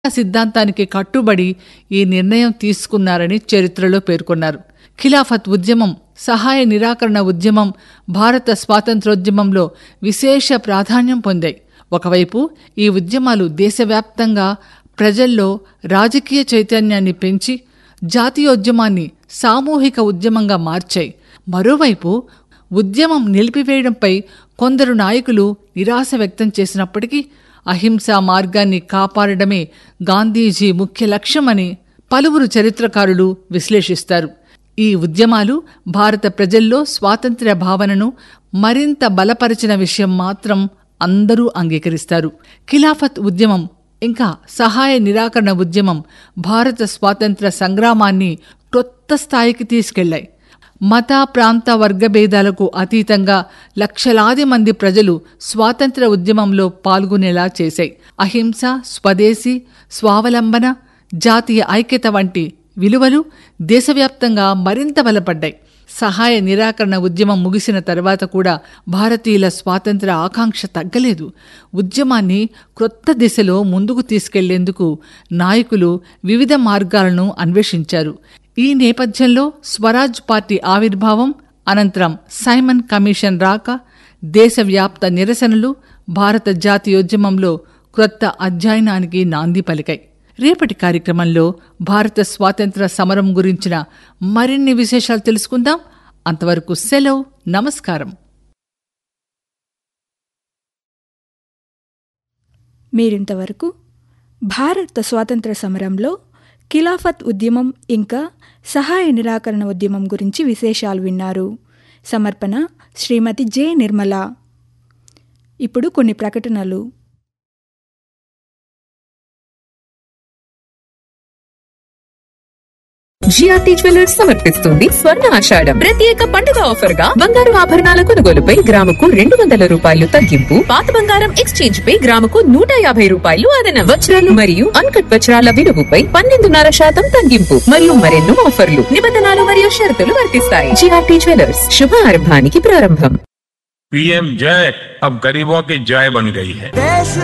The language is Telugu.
సిద్ధాంతానికి కట్టుబడి ఈ నిర్ణయం తీసుకున్నారని చరిత్రలో పేర్కొన్నారు ఖిలాఫత్ ఉద్యమం సహాయ నిరాకరణ ఉద్యమం భారత స్వాతంత్రోద్యమంలో విశేష ప్రాధాన్యం పొందాయి ఒకవైపు ఈ ఉద్యమాలు దేశవ్యాప్తంగా ప్రజల్లో రాజకీయ చైతన్యాన్ని పెంచి జాతీయోద్యమాన్ని సామూహిక ఉద్యమంగా మార్చాయి మరోవైపు ఉద్యమం నిలిపివేయడంపై కొందరు నాయకులు నిరాశ వ్యక్తం చేసినప్పటికీ అహింసా మార్గాన్ని కాపాడడమే గాంధీజీ ముఖ్య లక్ష్యమని పలువురు చరిత్రకారులు విశ్లేషిస్తారు ఈ ఉద్యమాలు భారత ప్రజల్లో స్వాతంత్ర్య భావనను మరింత బలపరిచిన విషయం మాత్రం అందరూ అంగీకరిస్తారు ఖిలాఫత్ ఉద్యమం ఇంకా సహాయ నిరాకరణ ఉద్యమం భారత స్వాతంత్ర సంగ్రామాన్ని కొత్త స్థాయికి తీసుకెళ్లాయి మత ప్రాంత వర్గ భేదాలకు అతీతంగా లక్షలాది మంది ప్రజలు స్వాతంత్ర ఉద్యమంలో పాల్గొనేలా చేశాయి అహింస స్వదేశీ స్వావలంబన జాతీయ ఐక్యత వంటి విలువలు దేశవ్యాప్తంగా మరింత బలపడ్డాయి సహాయ నిరాకరణ ఉద్యమం ముగిసిన తర్వాత కూడా భారతీయుల స్వాతంత్ర ఆకాంక్ష తగ్గలేదు ఉద్యమాన్ని క్రొత్త దిశలో ముందుకు తీసుకెళ్లేందుకు నాయకులు వివిధ మార్గాలను అన్వేషించారు ఈ నేపథ్యంలో స్వరాజ్ పార్టీ ఆవిర్భావం అనంతరం సైమన్ కమిషన్ రాక దేశవ్యాప్త నిరసనలు భారత జాతీయోద్యమంలో క్రొత్త అధ్యయనానికి నాంది పలికాయి రేపటి కార్యక్రమంలో భారత స్వాతంత్ర సమరం గురించిన మరిన్ని విశేషాలు తెలుసుకుందాం అంతవరకు సెలవు నమస్కారం మీరింతవరకు భారత స్వాతంత్ర సమరంలో ఖిలాఫత్ ఉద్యమం ఇంకా సహాయ నిరాకరణ ఉద్యమం గురించి విశేషాలు విన్నారు సమర్పణ శ్రీమతి జె నిర్మల ఇప్పుడు కొన్ని ప్రకటనలు జిఆర్టీ జ్యువెలర్స్ సమర్పిస్తుంది స్వర్ణ ఆషాఢం ప్రత్యేక పండుగ ఆఫర్ గా బంగారు ఆభరణాల కొనుగోలుపై గ్రాముకు రెండు వందల రూపాయలు తగ్గింపు పాత బంగారం ఎక్స్చేంజ్ పై గ్రాముకు నూట యాభై రూపాయలు అదనం వజ్రాలు మరియు అన్కట్ వజ్రాల విలువపై పన్నెండున్నర శాతం తగ్గింపు మరియు మరెన్నో ఆఫర్లు నిబంధనలు మరియు షరతులు వర్తిస్తాయి జిఆర్టీ జ్యువెలర్స్ శుభారంభానికి ప్రారంభం पीएम जय अब गरीबों की जय बन गई है